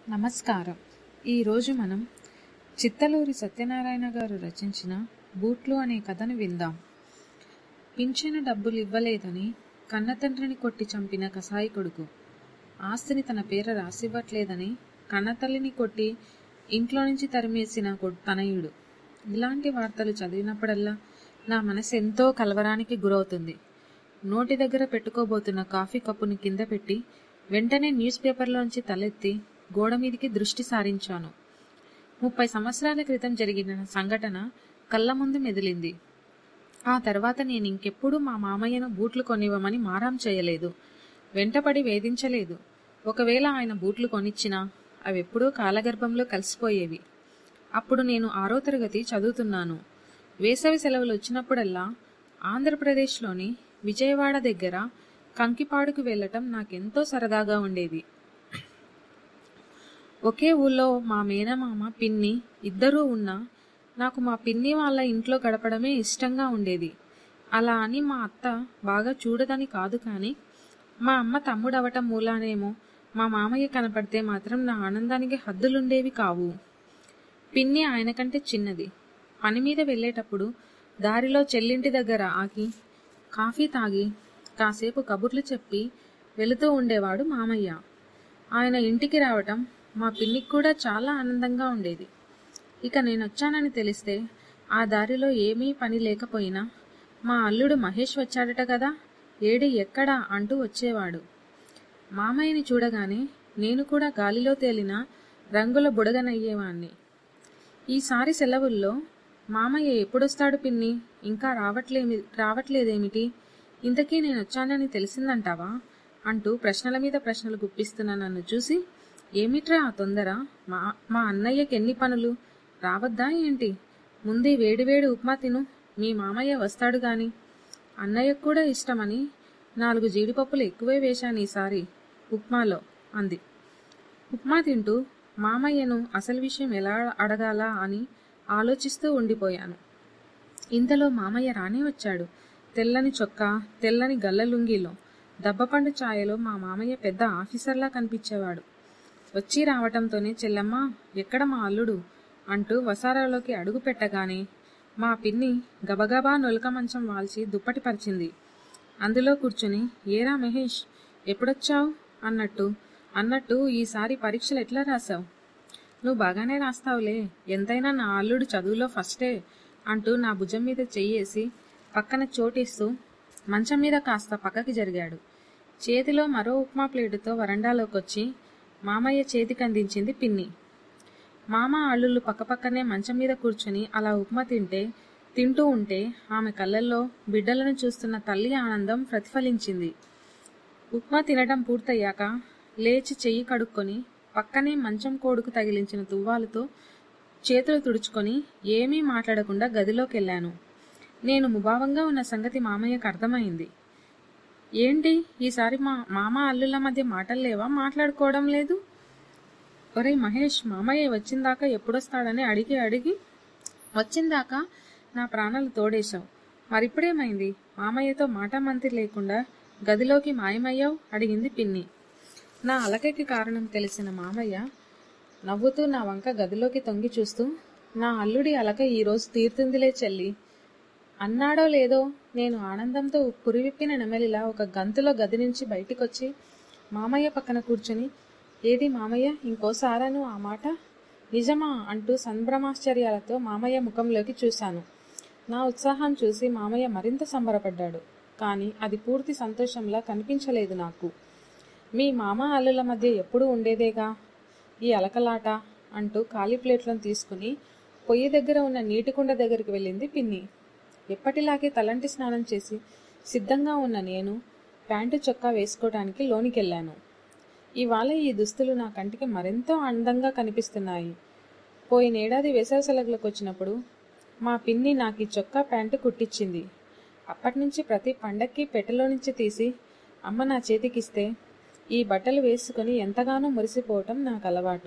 నమస్కారం ఈరోజు మనం చిత్తలూరి సత్యనారాయణ గారు రచించిన బూట్లు అనే కథను విందాం పింఛను డబ్బులు ఇవ్వలేదని కన్నతండ్రిని కొట్టి చంపిన కసాయి కొడుకు ఆస్తిని తన పేర రాసివ్వట్లేదని కన్నతల్లిని కొట్టి ఇంట్లో నుంచి తరిమేసిన కొ- తనయుడు ఇలాంటి వార్తలు చదివినప్పుడల్లా నా మనసు ఎంతో కలవరానికి గురవుతుంది నోటి దగ్గర పెట్టుకోబోతున్న కాఫీ కప్పుని కింద పెట్టి వెంటనే న్యూస్ పేపర్లోంచి తలెత్తి గోడ మీదికి దృష్టి సారించాను ముప్పై సంవత్సరాల క్రితం జరిగిన సంఘటన కళ్ళ ముందు మెదిలింది ఆ తర్వాత నేను ఇంకెప్పుడు మా మామయ్యను బూట్లు కొనివ్వమని మారాం చేయలేదు వెంటపడి వేధించలేదు ఒకవేళ ఆయన బూట్లు కొనిచ్చినా అవి ఎప్పుడూ కాలగర్భంలో కలిసిపోయేవి అప్పుడు నేను ఆరో తరగతి చదువుతున్నాను వేసవి సెలవులు వచ్చినప్పుడల్లా ఆంధ్రప్రదేశ్లోని విజయవాడ దగ్గర కంకిపాడుకు వెళ్ళటం నాకెంతో సరదాగా ఉండేది ఒకే ఊళ్ళో మా మేనమామ పిన్ని ఇద్దరూ ఉన్నా నాకు మా పిన్ని వాళ్ళ ఇంట్లో గడపడమే ఇష్టంగా ఉండేది అలా అని మా అత్త బాగా చూడదని కాదు కానీ మా అమ్మ తమ్ముడవటం మూలానేమో మా మామయ్య కనపడితే మాత్రం నా ఆనందానికి హద్దులుండేవి కావు పిన్ని ఆయన కంటే చిన్నది పని మీద వెళ్ళేటప్పుడు దారిలో చెల్లింటి దగ్గర ఆగి కాఫీ తాగి కాసేపు కబుర్లు చెప్పి వెళుతూ ఉండేవాడు మామయ్య ఆయన ఇంటికి రావటం మా పిన్నికి కూడా చాలా ఆనందంగా ఉండేది ఇక నేను వచ్చానని తెలిస్తే ఆ దారిలో ఏమీ పని లేకపోయినా మా అల్లుడు మహేష్ వచ్చాడట కదా ఏడి ఎక్కడా అంటూ వచ్చేవాడు మామయ్యని చూడగానే నేను కూడా గాలిలో తేలిన రంగుల బుడగనయ్యేవాణ్ణి ఈసారి సెలవుల్లో మామయ్య ఎప్పుడొస్తాడు పిన్ని ఇంకా రావట్లేమి రావట్లేదేమిటి ఇంతకీ నేను వచ్చానని తెలిసిందంటావా అంటూ ప్రశ్నల మీద ప్రశ్నలు గుప్పిస్తున్న నన్ను చూసి ఏమిట్రా ఆ తొందర మా మా అన్నయ్యకి ఎన్ని పనులు రావద్దా ఏంటి ముందే వేడివేడి ఉప్మా తిను మీ మామయ్య వస్తాడు గాని అన్నయ్యకు కూడా ఇష్టమని నాలుగు జీడిపప్పులు ఎక్కువే వేశాను ఈసారి ఉప్మాలో అంది ఉప్మా తింటూ మామయ్యను అసలు విషయం ఎలా అడగాలా అని ఆలోచిస్తూ ఉండిపోయాను ఇంతలో మామయ్య రానే వచ్చాడు తెల్లని చొక్కా తెల్లని గల్లలుంగిలో దబ్బపండు ఛాయలో మా మామయ్య పెద్ద ఆఫీసర్లా కనిపించేవాడు వచ్చి రావటంతోనే చెల్లమ్మ ఎక్కడ మా అల్లుడు అంటూ వసారాలోకి అడుగు పెట్టగానే మా పిన్ని గబగబా నొలక మంచం వాల్చి దుప్పటి పరిచింది అందులో కూర్చుని ఏరా మహేష్ ఎప్పుడొచ్చావు అన్నట్టు అన్నట్టు ఈసారి పరీక్షలు ఎట్లా రాసావు నువ్వు బాగానే రాస్తావులే ఎంతైనా నా అల్లుడు చదువులో ఫస్టే అంటూ నా భుజం మీద చెయ్యేసి పక్కన చోటిస్తూ మంచం మీద కాస్త పక్కకి జరిగాడు చేతిలో మరో ఉప్మా ప్లేటుతో వరండాలోకి వచ్చి మామయ్య చేతికి అందించింది పిన్ని మామ అల్లుళ్ళు పక్కపక్కనే మంచం మీద కూర్చుని అలా ఉప్మా తింటే తింటూ ఉంటే ఆమె కళ్ళల్లో బిడ్డలను చూస్తున్న తల్లి ఆనందం ప్రతిఫలించింది ఉప్మా తినడం పూర్తయ్యాక లేచి చెయ్యి కడుక్కొని పక్కనే మంచం కోడుకు తగిలించిన తువ్వాలుతో చేతులు తుడుచుకొని ఏమీ మాట్లాడకుండా గదిలోకి వెళ్ళాను నేను ముభావంగా ఉన్న సంగతి మామయ్యకు అర్థమైంది ఏంటి ఈసారి మా మామ అల్లుల మధ్య మాటలు లేవా మాట్లాడుకోవడం లేదు ఒరేయ్ మహేష్ మామయ్య వచ్చిందాకా ఎప్పుడొస్తాడని అడిగి అడిగి వచ్చిందాకా నా ప్రాణాలు తోడేశావు మరిప్పుడేమైంది మామయ్యతో మాటామంతి లేకుండా గదిలోకి మాయమయ్యావు అడిగింది పిన్ని నా అలకకి కారణం తెలిసిన మామయ్య నవ్వుతూ నా వంక గదిలోకి తొంగి చూస్తూ నా అల్లుడి అలక ఈరోజు తీరుతుందిలే చెల్లి అన్నాడో లేదో నేను ఆనందంతో పురివిప్పిన నెమలిలా ఒక గంతులో గది నుంచి బయటికొచ్చి మామయ్య పక్కన కూర్చుని ఏది మామయ్య ఇంకోసారాను ఆ మాట నిజమా అంటూ సంభ్రమాశ్చర్యాలతో మామయ్య ముఖంలోకి చూశాను నా ఉత్సాహం చూసి మామయ్య మరింత సంబరపడ్డాడు కానీ అది పూర్తి సంతోషంలా కనిపించలేదు నాకు మీ మామ అల్లుల మధ్య ఎప్పుడూ ఉండేదేగా ఈ అలకలాట అంటూ ఖాళీ ప్లేట్లను తీసుకుని పొయ్యి దగ్గర ఉన్న నీటి కుండ దగ్గరికి వెళ్ళింది పిన్ని ఎప్పటిలాగే తలంటి స్నానం చేసి సిద్ధంగా ఉన్న నేను ప్యాంటు చొక్కా వేసుకోవడానికి లోనికెళ్ళాను ఇవాళ ఈ దుస్తులు నా కంటికి మరెంతో అందంగా కనిపిస్తున్నాయి పోయినేడాది వేసవి సెలవులకు వచ్చినప్పుడు మా పిన్ని నాకు ఈ చొక్కా ప్యాంటు కుట్టించింది అప్పటి నుంచి ప్రతి పండక్కి పెట్టెలో నుంచి తీసి అమ్మ నా చేతికిస్తే ఈ బట్టలు వేసుకుని ఎంతగానో మురిసిపోవటం నాకు అలవాటు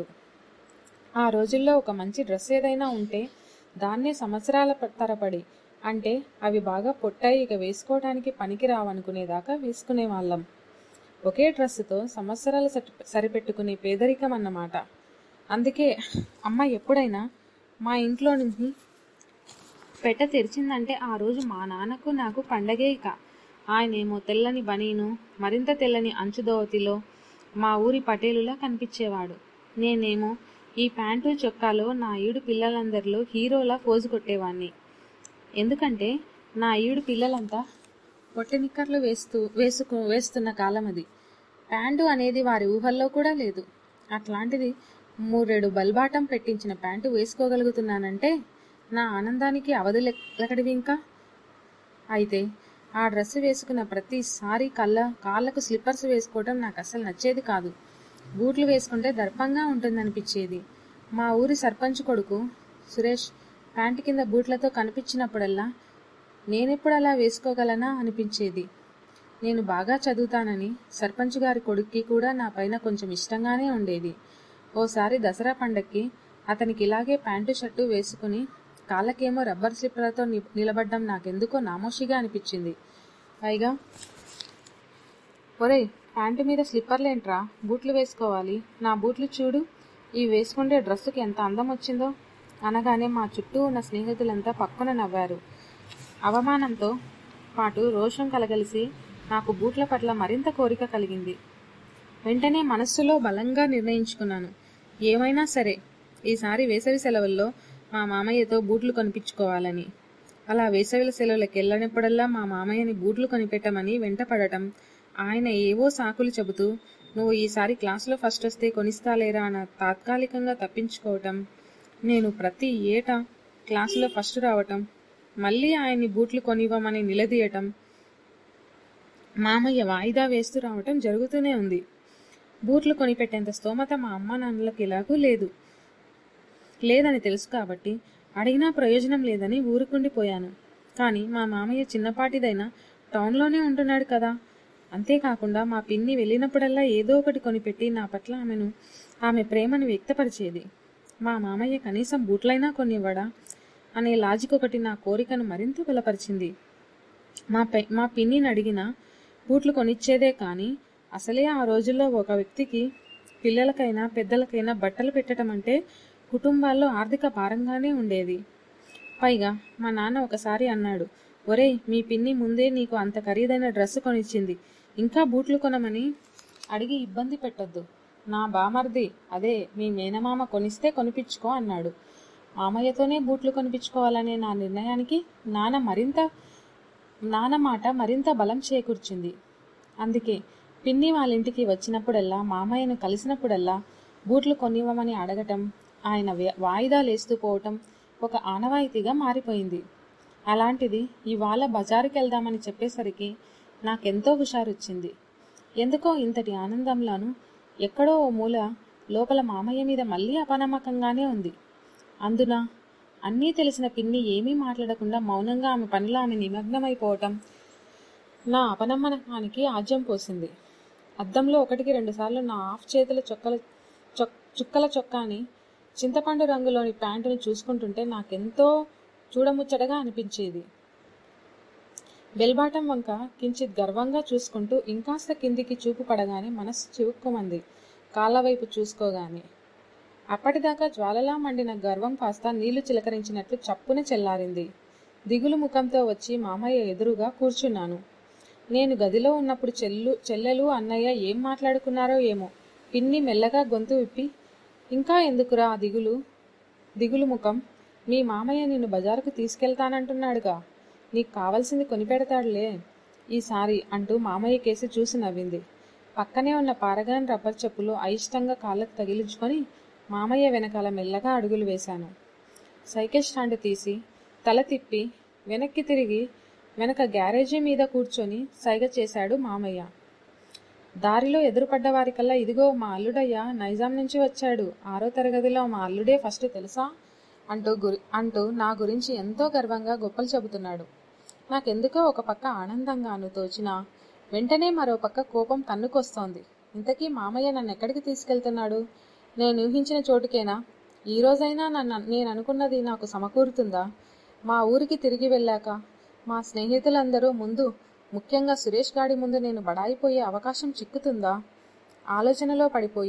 ఆ రోజుల్లో ఒక మంచి డ్రెస్ ఏదైనా ఉంటే దాన్నే సంవత్సరాల ప- తరబడి అంటే అవి బాగా పొట్టాయి ఇక వేసుకోవడానికి పనికి రావనుకునేదాకా వేసుకునేవాళ్ళం ఒకే డ్రెస్సుతో సంవత్సరాలు సట్- సరిపెట్టుకునే పేదరికం అన్నమాట అందుకే అమ్మ ఎప్పుడైనా మా ఇంట్లో నుంచి పెట్ట తెరిచిందంటే ఆ రోజు మా నాన్నకు నాకు పండగే ఇక ఆయనేమో తెల్లని బనీను మరింత తెల్లని అంచుదోవతిలో మా ఊరి పటేలులా కనిపించేవాడు నేనేమో ఈ ప్యాంటు చొక్కాలో నా ఈడు పిల్లలందరిలో హీరోలా పోజు కొట్టేవాణ్ణి ఎందుకంటే నా ఈడు పిల్లలంతా పొట్టి నిక్కర్లు వేస్తూ వేసుకో వేస్తున్న కాలం అది ప్యాంటు అనేది వారి ఊహల్లో కూడా లేదు అట్లాంటిది మూరెడు బల్బాటం పెట్టించిన ప్యాంటు వేసుకోగలుగుతున్నానంటే నా ఆనందానికి అవధులెక్కడివి ఇంకా అయితే ఆ డ్రెస్ వేసుకున్న ప్రతిసారి కళ్ళ కాళ్ళకు స్లిప్పర్స్ వేసుకోవడం నాకు అసలు నచ్చేది కాదు బూట్లు వేసుకుంటే దర్పంగా ఉంటుందనిపించేది మా ఊరి సర్పంచ్ కొడుకు సురేష్ ప్యాంటు కింద బూట్లతో కనిపించినప్పుడల్లా నేనెప్పుడు అలా వేసుకోగలనా అనిపించేది నేను బాగా చదువుతానని సర్పంచ్ గారి కొడుక్కి కూడా నా పైన కొంచెం ఇష్టంగానే ఉండేది ఓసారి దసరా పండక్కి అతనికి ఇలాగే ప్యాంటు షర్టు వేసుకుని కాళ్ళకేమో రబ్బర్ స్లిప్పర్లతో ని- నిలబడ్డం నాకెందుకో నామోషిగా అనిపించింది పైగా ఒరేయ్ ప్యాంటు మీద స్లిప్పర్లేంట్రా బూట్లు వేసుకోవాలి నా బూట్లు చూడు ఇవి వేసుకుంటే డ్రెస్సుకి ఎంత అందం వచ్చిందో అనగానే మా చుట్టూ ఉన్న స్నేహితులంతా పక్కన నవ్వారు అవమానంతో పాటు రోషం కలగలిసి నాకు బూట్ల పట్ల మరింత కోరిక కలిగింది వెంటనే మనస్సులో బలంగా నిర్ణయించుకున్నాను ఏమైనా సరే ఈసారి వేసవి సెలవుల్లో మా మామయ్యతో బూట్లు కొనిపించుకోవాలని అలా వేసవి సెలవులకు వెళ్ళినప్పుడల్లా మా మామయ్యని బూట్లు కొనిపెట్టమని వెంటపడటం ఆయన ఏవో సాకులు చెబుతూ నువ్వు ఈసారి క్లాసులో ఫస్ట్ వస్తే కొనిస్తాలేరా అన్న తాత్కాలికంగా తప్పించుకోవటం నేను ప్రతి ఏటా క్లాసులో ఫస్ట్ రావటం మళ్ళీ ఆయన్ని బూట్లు కొనివ్వమని నిలదీయటం మామయ్య వాయిదా వేస్తూ రావటం జరుగుతూనే ఉంది బూట్లు కొనిపెట్టేంత స్తోమత మా అమ్మ నాన్నలకు ఎలాగూ లేదు లేదని తెలుసు కాబట్టి అడిగినా ప్రయోజనం లేదని ఊరుకుండిపోయాను కానీ మా మామయ్య చిన్నపాటిదైనా టౌన్లోనే ఉంటున్నాడు కదా అంతేకాకుండా మా పిన్ని వెళ్ళినప్పుడల్లా ఏదో ఒకటి కొనిపెట్టి నా పట్ల ఆమెను ఆమె ప్రేమను వ్యక్తపరిచేది మా మామయ్య కనీసం బూట్లైనా కొనివ్వడా అనే లాజిక్ ఒకటి నా కోరికను మరింత బలపరిచింది మా పె మా పిన్నిని అడిగినా బూట్లు కొనిచ్చేదే కానీ అసలే ఆ రోజుల్లో ఒక వ్యక్తికి పిల్లలకైనా పెద్దలకైనా బట్టలు పెట్టడం అంటే కుటుంబాల్లో ఆర్థిక భారంగానే ఉండేది పైగా మా నాన్న ఒకసారి అన్నాడు ఒరేయ్ మీ పిన్ని ముందే నీకు అంత ఖరీదైన డ్రెస్ కొనిచ్చింది ఇంకా బూట్లు కొనమని అడిగి ఇబ్బంది పెట్టొద్దు నా బామర్ది అదే మీ మేనమామ కొనిస్తే కొనిపించుకో అన్నాడు మామయ్యతోనే బూట్లు కొనిపించుకోవాలనే నా నిర్ణయానికి నాన్న మరింత నాన్న మాట మరింత బలం చేకూర్చింది అందుకే పిన్ని వాళ్ళ ఇంటికి వచ్చినప్పుడల్లా మామయ్యను కలిసినప్పుడల్లా బూట్లు కొనివ్వమని అడగటం ఆయన వ్య- వాయిదాలు వేస్తూ పోవటం ఒక ఆనవాయితీగా మారిపోయింది అలాంటిది ఇవాళ బజారుకి వెళ్దామని చెప్పేసరికి నాకెంతో హుషారొచ్చింది ఎందుకో ఇంతటి ఆనందంలోనూ ఎక్కడో ఓ మూల లోపల మామయ్య మీద మళ్ళీ అపనమ్మకంగానే ఉంది అందున అన్నీ తెలిసిన పిన్ని ఏమీ మాట్లాడకుండా మౌనంగా ఆమె పనిలో ఆమె నిమగ్నమైపోవటం నా అపనమ్మకానికి ఆజ్యం పోసింది అద్దంలో ఒకటికి రెండుసార్లు నా ఆఫ్ చేతుల చొక్కల చొక్ చుక్కల చొక్కాని చింతపండు రంగులోని ప్యాంటును చూసుకుంటుంటే నాకెంతో చూడముచ్చటగా అనిపించేది బెల్బాటం వంక కించిత్ గర్వంగా చూసుకుంటూ ఇంకాస్త కిందికి చూపు పడగానే మనస్సు చివుక్కుమంది కాళ్ళ వైపు చూసుకోగానే అప్పటిదాకా జ్వాలలా మండిన గర్వం కాస్త నీళ్లు చిలకరించినట్లు చప్పున చెల్లారింది దిగులు ముఖంతో వచ్చి మామయ్య ఎదురుగా కూర్చున్నాను నేను గదిలో ఉన్నప్పుడు చెల్లు చెల్లెలు అన్నయ్య ఏం మాట్లాడుకున్నారో ఏమో పిన్ని మెల్లగా గొంతు విప్పి ఇంకా ఎందుకురా ఆ దిగులు దిగులు ముఖం మీ మామయ్య నిన్ను బజారుకు తీసుకెళ్తానంటున్నాడుగా నీకు కావలసింది కొనిపెడతాడులే ఈసారి అంటూ మామయ్య కేసి చూసి నవ్వింది పక్కనే ఉన్న పారగాన్ రబ్బర్ చెప్పులు అయిష్టంగా కాళ్ళకు తగిలించుకొని మామయ్య వెనకాల మెల్లగా అడుగులు వేశాను సైకిల్ స్టాండ్ తీసి తల తిప్పి వెనక్కి తిరిగి వెనక గ్యారేజీ మీద కూర్చొని సైగ చేశాడు మామయ్య దారిలో ఎదురుపడ్డ వారికల్లా ఇదిగో మా అల్లుడయ్య నైజాం నుంచి వచ్చాడు ఆరో తరగతిలో మా అల్లుడే ఫస్ట్ తెలుసా అంటూ గురి అంటూ నా గురించి ఎంతో గర్వంగా గొప్పలు చెబుతున్నాడు నాకెందుకో ఒక పక్క ఆనందంగాను తోచినా వెంటనే మరో పక్క కోపం తన్నుకొస్తోంది ఇంతకీ మామయ్య నన్ను ఎక్కడికి తీసుకెళ్తున్నాడు నేను ఊహించిన చోటుకేనా ఈ రోజైనా నన్ను నేను అనుకున్నది నాకు సమకూరుతుందా మా ఊరికి తిరిగి వెళ్ళాక మా స్నేహితులందరూ ముందు ముఖ్యంగా సురేష్ గాడి ముందు నేను బడాయిపోయే అవకాశం చిక్కుతుందా ఆలోచనలో పడిపోయి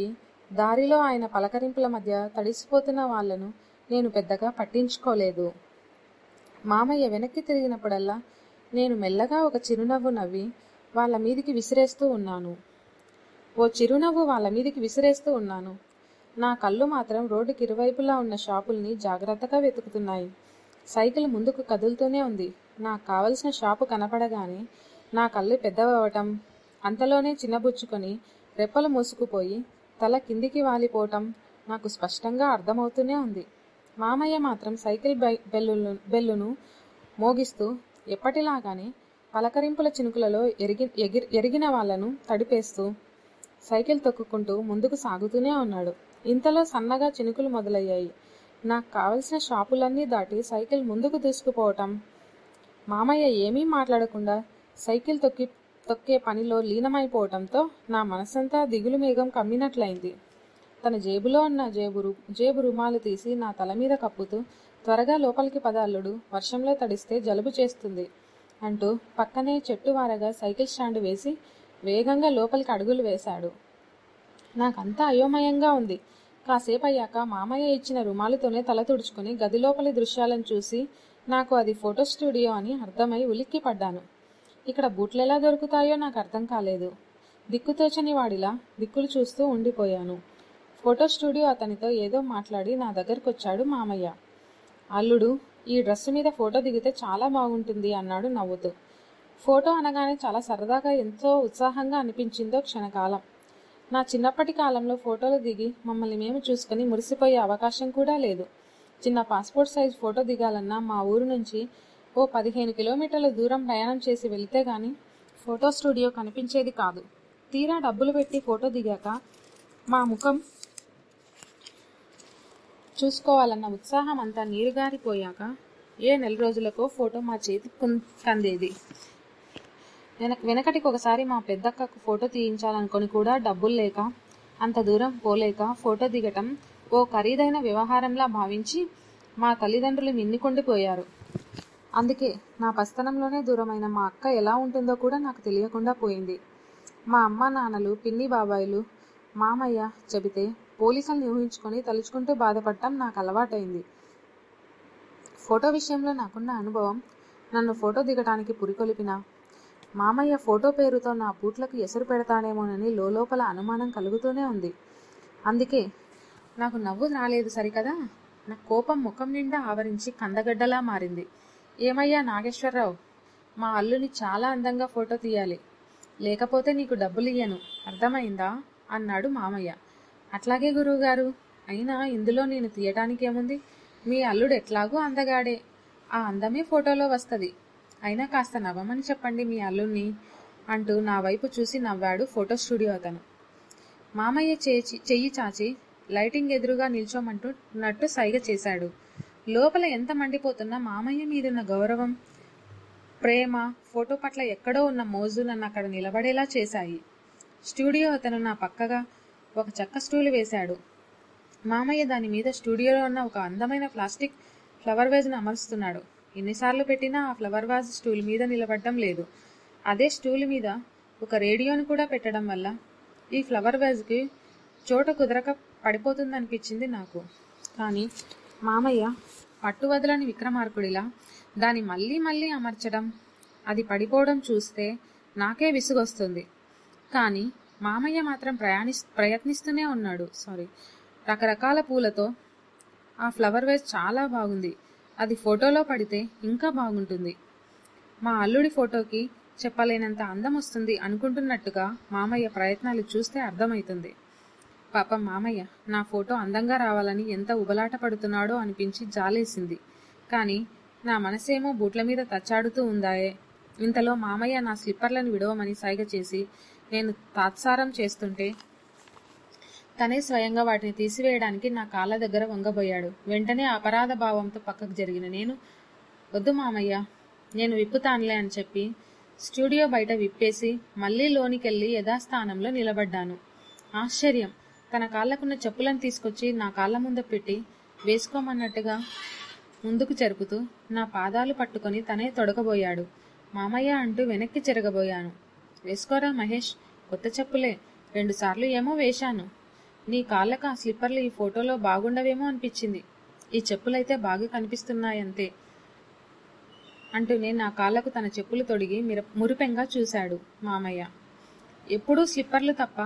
దారిలో ఆయన పలకరింపుల మధ్య తడిసిపోతున్న వాళ్లను నేను పెద్దగా పట్టించుకోలేదు మామయ్య వెనక్కి తిరిగినప్పుడల్లా నేను మెల్లగా ఒక చిరునవ్వు నవ్వి వాళ్ళ మీదికి విసిరేస్తూ ఉన్నాను ఓ చిరునవ్వు వాళ్ళ మీదికి విసిరేస్తూ ఉన్నాను నా కళ్ళు మాత్రం రోడ్డుకి ఇరువైపులా ఉన్న షాపుల్ని జాగ్రత్తగా వెతుకుతున్నాయి సైకిల్ ముందుకు కదులుతూనే ఉంది నాకు కావలసిన షాపు కనపడగానే నా కళ్ళు పెద్దవవటం అంతలోనే చిన్నబుచ్చుకొని రెప్పలు మూసుకుపోయి తల కిందికి వాలిపోవటం నాకు స్పష్టంగా అర్థమవుతూనే ఉంది మామయ్య మాత్రం సైకిల్ బె- బెల్లును బెల్లును మోగిస్తూ ఎప్పటిలాగానే పలకరింపుల చినుకులలో ఎరిగి ఎగిరి ఎరిగిన వాళ్లను తడిపేస్తూ సైకిల్ తొక్కుకుంటూ ముందుకు సాగుతూనే ఉన్నాడు ఇంతలో సన్నగా చినుకులు మొదలయ్యాయి నాకు కావలసిన షాపులన్నీ దాటి సైకిల్ ముందుకు దూసుకుపోవటం మామయ్య ఏమీ మాట్లాడకుండా సైకిల్ తొక్కి తొక్కే పనిలో లీనమైపోవటంతో నా మనసంతా దిగులు మేఘం కమ్మినట్లయింది తన జేబులో ఉన్న జేబు రు- జేబు రుమాలు తీసి నా తల మీద కప్పుతూ త్వరగా లోపలికి పద అల్లుడు వర్షంలో తడిస్తే జలుబు చేస్తుంది అంటూ పక్కనే చెట్టు వారగా సైకిల్ స్టాండ్ వేసి వేగంగా లోపలికి అడుగులు వేశాడు నాకంతా అయోమయంగా ఉంది కాసేపు అయ్యాక మామయ్య ఇచ్చిన రుమాలుతోనే తల తుడుచుకుని గది లోపలి దృశ్యాలను చూసి నాకు అది ఫోటో స్టూడియో అని అర్థమై ఉలిక్కి పడ్డాను ఇక్కడ బూట్లు ఎలా దొరుకుతాయో నాకు అర్థం కాలేదు దిక్కుతోచని వాడిలా దిక్కులు చూస్తూ ఉండిపోయాను ఫోటో స్టూడియో అతనితో ఏదో మాట్లాడి నా దగ్గరకు వచ్చాడు మామయ్య అల్లుడు ఈ డ్రెస్ మీద ఫోటో దిగితే చాలా బాగుంటుంది అన్నాడు నవ్వుతూ ఫోటో అనగానే చాలా సరదాగా ఎంతో ఉత్సాహంగా అనిపించిందో క్షణకాలం నా చిన్నప్పటి కాలంలో ఫోటోలు దిగి మమ్మల్ని మేము చూసుకుని మురిసిపోయే అవకాశం కూడా లేదు చిన్న పాస్పోర్ట్ సైజ్ ఫోటో దిగాలన్నా మా ఊరు నుంచి ఓ పదిహేను కిలోమీటర్ల దూరం ప్రయాణం చేసి వెళితే గాని ఫోటో స్టూడియో కనిపించేది కాదు తీరా డబ్బులు పెట్టి ఫోటో దిగాక మా ముఖం చూసుకోవాలన్న ఉత్సాహం అంతా నీరుగారిపోయాక ఏ నెల రోజులకో ఫోటో మా చేతికి కుం- కందేది వెనక వెనకటికి ఒకసారి మా పెద్దక్కకు ఫోటో తీయించాలనుకొని కూడా డబ్బులు లేక అంత దూరం పోలేక ఫోటో దిగటం ఓ ఖరీదైన వ్యవహారంలా భావించి మా తల్లిదండ్రులు మిన్నికొండిపోయారు అందుకే నా పస్తనంలోనే దూరమైన మా అక్క ఎలా ఉంటుందో కూడా నాకు తెలియకుండా పోయింది మా అమ్మ నాన్నలు పిన్ని బాబాయిలు మామయ్య చెబితే పోలీసుల్ని ఊహించుకొని తలుచుకుంటూ బాధపడటం నాకు అలవాటైంది ఫోటో విషయంలో నాకున్న అనుభవం నన్ను ఫోటో దిగటానికి పురికొలిపిన మామయ్య ఫోటో పేరుతో నా బూట్లకు ఎసరు పెడతాడేమోనని లోపల అనుమానం కలుగుతూనే ఉంది అందుకే నాకు నవ్వు రాలేదు సరికదా నా కోపం ముఖం నిండా ఆవరించి కందగడ్డలా మారింది ఏమయ్యా నాగేశ్వరరావు మా అల్లుని చాలా అందంగా ఫోటో తీయాలి లేకపోతే నీకు డబ్బులు ఇయ్యను అర్థమైందా అన్నాడు మామయ్య అట్లాగే గురువుగారు అయినా ఇందులో నేను తీయటానికి ఏముంది మీ అల్లుడు ఎట్లాగూ అందగాడే ఆ అందమే ఫోటోలో వస్తది అయినా కాస్త నవ్వమని చెప్పండి మీ అల్లుణ్ణి అంటూ నా వైపు చూసి నవ్వాడు ఫోటో స్టూడియో అతను మామయ్య చేచి చెయ్యి చాచి లైటింగ్ ఎదురుగా నిల్చోమంటున్నట్టు సైగ చేశాడు లోపల ఎంత మండిపోతున్నా మామయ్య మీదున్న గౌరవం ప్రేమ ఫోటో పట్ల ఎక్కడో ఉన్న మోజు నన్ను అక్కడ నిలబడేలా చేశాయి స్టూడియో అతను నా పక్కగా ఒక చెక్క స్టూలు వేశాడు మామయ్య దాని మీద స్టూడియోలో ఉన్న ఒక అందమైన ప్లాస్టిక్ ఫ్లవర్ వేజ్ను అమరుస్తున్నాడు ఎన్నిసార్లు పెట్టినా ఆ ఫ్లవర్ వాజ్ స్టూల్ మీద నిలబడడం లేదు అదే స్టూల్ మీద ఒక రేడియోను కూడా పెట్టడం వల్ల ఈ ఫ్లవర్ వేజ్కి చోట కుదరక పడిపోతుందనిపించింది నాకు కానీ మామయ్య పట్టు వదలని విక్రమార్కుడిలా దాన్ని మళ్ళీ మళ్ళీ అమర్చడం అది పడిపోవడం చూస్తే నాకే విసుగొస్తుంది కానీ మామయ్య మాత్రం ప్రయాణి ప్రయత్నిస్తూనే ఉన్నాడు సారీ రకరకాల పూలతో ఆ ఫ్లవర్ వేస్ చాలా బాగుంది అది ఫోటోలో పడితే ఇంకా బాగుంటుంది మా అల్లుడి ఫోటోకి చెప్పలేనంత అందం వస్తుంది అనుకుంటున్నట్టుగా మామయ్య ప్రయత్నాలు చూస్తే అర్థమవుతుంది పాపం మామయ్య నా ఫోటో అందంగా రావాలని ఎంత ఉబలాట పడుతున్నాడో అనిపించి జాలేసింది కానీ నా మనసేమో బూట్ల మీద తచ్చాడుతూ ఉందాయే ఇంతలో మామయ్య నా స్లిప్పర్లను విడవమని సైగ చేసి నేను తాత్సారం చేస్తుంటే తనే స్వయంగా వాటిని తీసివేయడానికి నా కాళ్ళ దగ్గర వంగబోయాడు వెంటనే అపరాధ భావంతో పక్కకు జరిగిన నేను వద్దు మామయ్య నేను విప్పుతానులే అని చెప్పి స్టూడియో బయట విప్పేసి మళ్ళీ లోనికెళ్ళి యథాస్థానంలో నిలబడ్డాను ఆశ్చర్యం తన కాళ్ళకున్న చెప్పులను తీసుకొచ్చి నా కాళ్ళ ముందు పెట్టి వేసుకోమన్నట్టుగా ముందుకు జరుపుతూ నా పాదాలు పట్టుకొని తనే తొడకబోయాడు మామయ్య అంటూ వెనక్కి చెరగబోయాను వేసుకోరా మహేష్ కొత్త చెప్పులే రెండుసార్లు ఏమో వేశాను నీ కాళ్ళకు ఆ స్లిప్పర్లు ఈ ఫోటోలో బాగుండవేమో అనిపించింది ఈ చెప్పులైతే బాగా కనిపిస్తున్నాయంతే అంటూనే నా కాళ్ళకు తన చెప్పులు తొడిగి మిర మురిపెంగా చూశాడు మామయ్య ఎప్పుడూ స్లిప్పర్లు తప్ప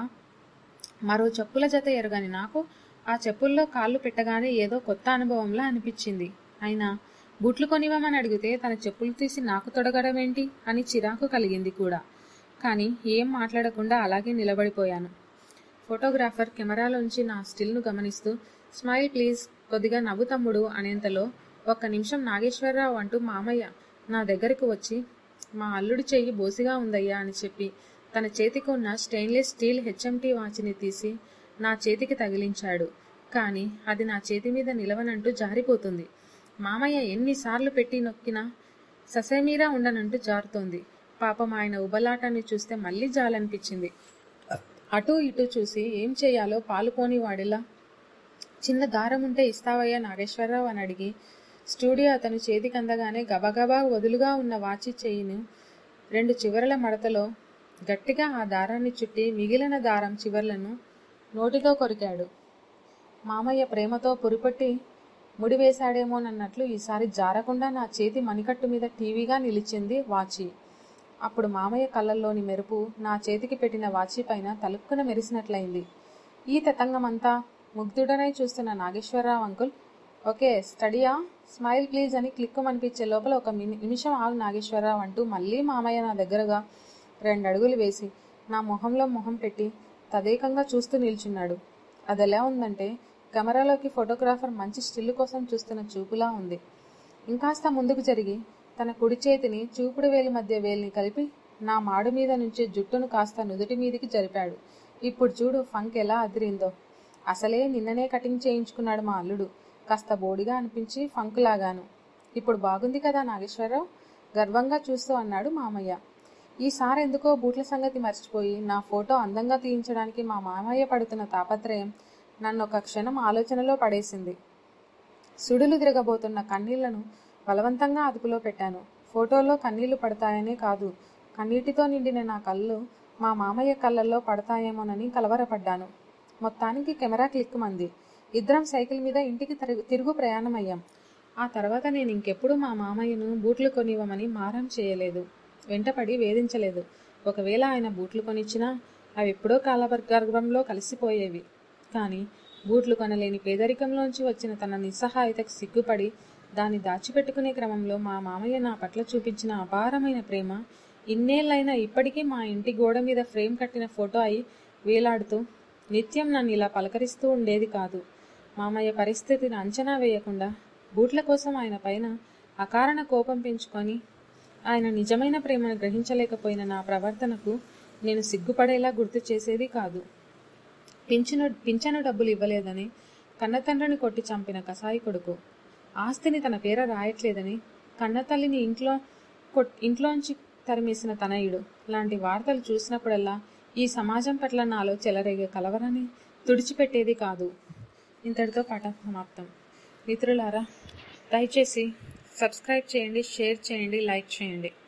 మరో చెప్పుల జత ఎరగని నాకు ఆ చెప్పుల్లో కాళ్ళు పెట్టగానే ఏదో కొత్త అనుభవంలా అనిపించింది అయినా బూట్లు కొనివ్వమని అడిగితే తన చెప్పులు తీసి నాకు తొడగడం ఏంటి అని చిరాకు కలిగింది కూడా కానీ ఏం మాట్లాడకుండా అలాగే నిలబడిపోయాను ఫోటోగ్రాఫర్ కెమెరాలోంచి నా స్టిల్ను గమనిస్తూ స్మైల్ ప్లీజ్ కొద్దిగా నవ్వు తమ్ముడు అనేంతలో ఒక్క నిమిషం నాగేశ్వరరావు అంటూ మామయ్య నా దగ్గరకు వచ్చి మా అల్లుడి చెయ్యి బోసిగా ఉందయ్యా అని చెప్పి తన చేతికి ఉన్న స్టెయిన్లెస్ స్టీల్ హెచ్ఎంటీ వాచ్ని తీసి నా చేతికి తగిలించాడు కానీ అది నా చేతి మీద నిలవనంటూ జారిపోతుంది మామయ్య ఎన్నిసార్లు పెట్టి నొక్కినా ససేమీరా ఉండనంటూ జారుతోంది పాపం ఆయన ఉబలాటాన్ని చూస్తే మళ్ళీ జాలనిపించింది అటూ ఇటూ చూసి ఏం చేయాలో పాలుపోని వాడిలా చిన్న దారం ఉంటే ఇస్తావయ్యా నాగేశ్వరరావు అని అడిగి స్టూడియో అతను చేతికి అందగానే గబగబా వదులుగా ఉన్న వాచి చేయిను రెండు చివరల మడతలో గట్టిగా ఆ దారాన్ని చుట్టి మిగిలిన దారం చివర్లను నోటితో కొరికాడు మామయ్య ప్రేమతో పురిపట్టి ముడివేశాడేమోనన్నట్లు ఈసారి జారకుండా నా చేతి మణికట్టు మీద టీవీగా నిలిచింది వాచి అప్పుడు మామయ్య కళ్ళల్లోని మెరుపు నా చేతికి పెట్టిన వాచి పైన తలుక్కున మెరిసినట్లయింది ఈ తతంగమంతా ముగ్ధుడనై చూస్తున్న నాగేశ్వరరావు అంకుల్ ఓకే స్టడీయా స్మైల్ ప్లీజ్ అని క్లిక్కుమనిపించే లోపల ఒక మిని- నిమిషం ఆగు నాగేశ్వరరావు అంటూ మళ్ళీ మామయ్య నా దగ్గరగా రెండు అడుగులు వేసి నా మొహంలో మొహం పెట్టి తదేకంగా చూస్తూ నిల్చున్నాడు అది ఎలా ఉందంటే కెమెరాలోకి ఫోటోగ్రాఫర్ మంచి స్టిల్ కోసం చూస్తున్న చూపులా ఉంది ఇంకాస్త ముందుకు జరిగి తన కుడి చేతిని చూపుడు వేలి మధ్య వేలిని కలిపి నా మాడు మీద నుంచి జుట్టును కాస్త నుదుటి మీదికి జరిపాడు ఇప్పుడు చూడు ఫంక్ ఎలా అదిరిందో అసలే నిన్ననే కటింగ్ చేయించుకున్నాడు మా అల్లుడు కాస్త బోడిగా అనిపించి ఫంక్ లాగాను ఇప్పుడు బాగుంది కదా నాగేశ్వరరావు గర్వంగా చూస్తూ అన్నాడు మామయ్య ఈసారి ఎందుకో బూట్ల సంగతి మర్చిపోయి నా ఫోటో అందంగా తీయించడానికి మా మామయ్య పడుతున్న తాపత్రయం నన్ను ఒక క్షణం ఆలోచనలో పడేసింది సుడులు తిరగబోతున్న కన్నీళ్లను బలవంతంగా అదుపులో పెట్టాను ఫోటోలో కన్నీళ్లు పడతాయనే కాదు కన్నీటితో నిండిన నా కళ్ళు మా మామయ్య కళ్ళల్లో పడతాయేమోనని కలవరపడ్డాను మొత్తానికి కెమెరా క్లిక్ మంది ఇద్దరం సైకిల్ మీద ఇంటికి తిరుగు తిరుగు ప్రయాణమయ్యాం ఆ తర్వాత నేను ఇంకెప్పుడు మా మామయ్యను బూట్లు కొనివ్వమని మారం చేయలేదు వెంటపడి వేధించలేదు ఒకవేళ ఆయన బూట్లు కొనిచ్చినా అవి ఎప్పుడో కాలగర్భంలో కలిసిపోయేవి కానీ బూట్లు కొనలేని పేదరికంలోంచి వచ్చిన తన నిస్సహాయతకు సిగ్గుపడి దాన్ని దాచిపెట్టుకునే క్రమంలో మా మామయ్య నా పట్ల చూపించిన అపారమైన ప్రేమ ఇన్నేళ్ళైనా ఇప్పటికీ మా ఇంటి గోడ మీద ఫ్రేమ్ కట్టిన ఫోటో అయి వేలాడుతూ నిత్యం నన్ను ఇలా పలకరిస్తూ ఉండేది కాదు మామయ్య పరిస్థితిని అంచనా వేయకుండా బూట్ల కోసం ఆయన పైన అకారణ కోపం పెంచుకొని ఆయన నిజమైన ప్రేమను గ్రహించలేకపోయిన నా ప్రవర్తనకు నేను సిగ్గుపడేలా గుర్తు చేసేది కాదు పింఛను పింఛను డబ్బులు ఇవ్వలేదని కన్నతండ్రిని కొట్టి చంపిన కసాయి కొడుకు ఆస్తిని తన పేర రాయట్లేదని కన్నతల్లిని ఇంట్లో కొట్ ఇంట్లోంచి తరిమేసిన తనయుడు లాంటి వార్తలు చూసినప్పుడల్లా ఈ సమాజం పట్ల నాలో చెలరేగే కలవరాన్ని తుడిచిపెట్టేది కాదు ఇంతటితో పాఠం సమాప్తం మిత్రులారా దయచేసి సబ్స్క్రైబ్ చేయండి షేర్ చేయండి లైక్ చేయండి